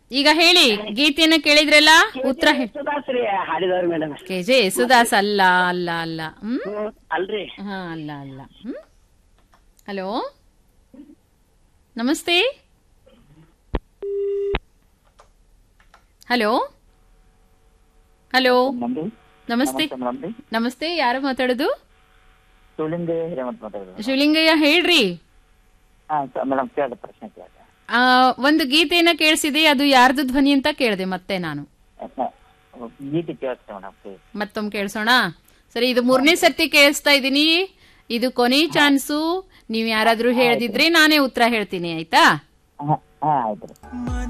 ಈಗ ಹೇಳಿ ಗೀತೆಯನ್ನ ಕೇಳಿದ್ರಲ್ಲ ಉತ್ತರ ಹೇಳಿ ಸುಧಾಸ್ರಿ ಹಾಡಿದವ್ರು ಮೇಡಮ್ ಕೆ ಜೆ ಯೇಸುದಾಸ್ ಅಲ್ಲ ಅಲ್ಲ ಅಲ್ಲ ಹ್ಮ್ ಅಲ್ರಿ ಹಾ ಅಲ್ಲ ಅಲ್ಲ ಹ್ಮ್ ಹಲೋ ನಮಸ್ತೆ ಹಲೋ ಹಲೋ ನಮ್ದು ನಮಸ್ತೆ ಮೇಡಮ್ ರೀ ನಮಸ್ತೆ ಯಾರು ಮಾತಾಡೋದು ಶಿವಲಿಂಗ ಹಿರೇಮಠ್ ಮಾತಾಡೋದು ಶಿವಲಿಂಗಯ್ಯ ಹೇಳ್ರಿ ಹಾ ಮೇಡಮ್ ಕೇಳಿ ಪ್ರಶ್ನೆ ಕೇಳಿ ಆ, ಒಂದು ಗೀತೆಯನ್ನ ಕೇಳಿಸಿದೆ ಅದು ಯಾರ್ದು ಧ್ವನಿ ಅಂತ ಕೇಳಿದೆ ಮತ್ತೆ ನಾನು ಗೀತೆ ಕೇಳಿಸ್ತೇವೆ ಮೇಡಮ್ ಪ್ಲೀಸ್ ಮತ್ತೊಮ್ಮೆ ಕೇಳಿಸೋಣ ಸರಿ ಇದು ಮೂರನೇ ಸರ್ತಿ ಕೇಳಿಸ್ತಾ ಇದ್ದೀನಿ ಇದು ಕೊನೆ ಚಾನ್ಸು ನೀವು ಯಾರಾದ್ರೂ ಹೇಳ್ದಿದ್ರೆ ನಾನೇ ಉತ್ತರ ಹೇಳ್ತೀನಿ ಆಯ್ತಾ ಹಾ ಆಯ್ತು ರೀ